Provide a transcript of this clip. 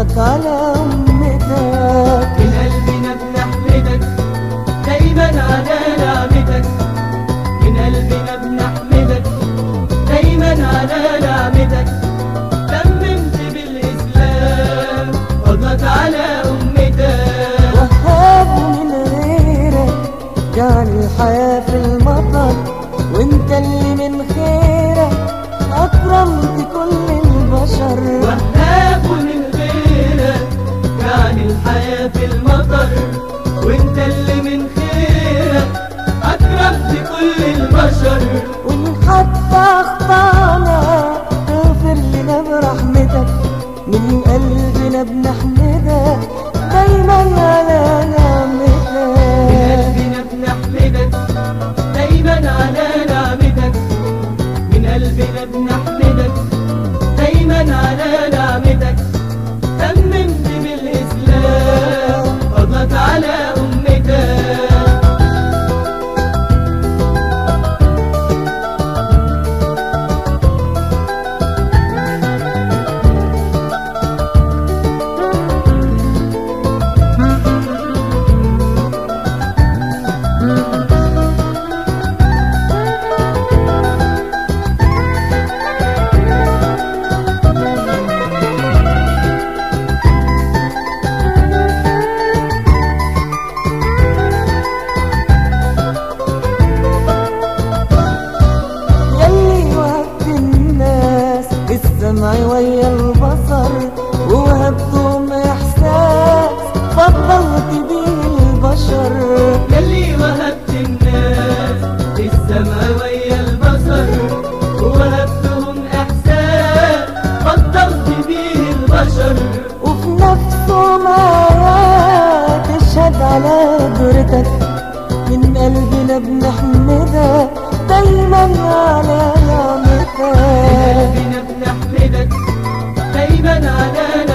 فضلك على أمتك من قلبنا بنحمدك دايما على نعمتك من قلبنا بنحمدك دايما على نعمتك تممت بالإسلام فضلك على أمتك وهاب من غيرك جعل الحياة في المطر وانت اللي من خيرك أكرمت كل البشر وهاب من غيرك كان الحياة في المطر وانت اللي من خيرك أكرمت كل البشر وإن حتى أخطأنا تغفر لنا برحمتك من قلبنا بنحمدك دايما على من نعمتك قلبنا بنحمدك دايما على نعمتك من قلبنا بنحمدك دايما على نعمتك تممت بالإسلام فضلك على أمتك يلي وهبت الناس السمع ويا البصر ووهبتهم إحساس فضلت بيه البشر يلي وهبت الناس السمع ويا البصر ووهبتهم احسان فضلت بيه البشر وفي نفسه ما تشهد على قدرتك من قلبنا بنحمدك دايما على نعمتك قلبنا بنحمدك دايما على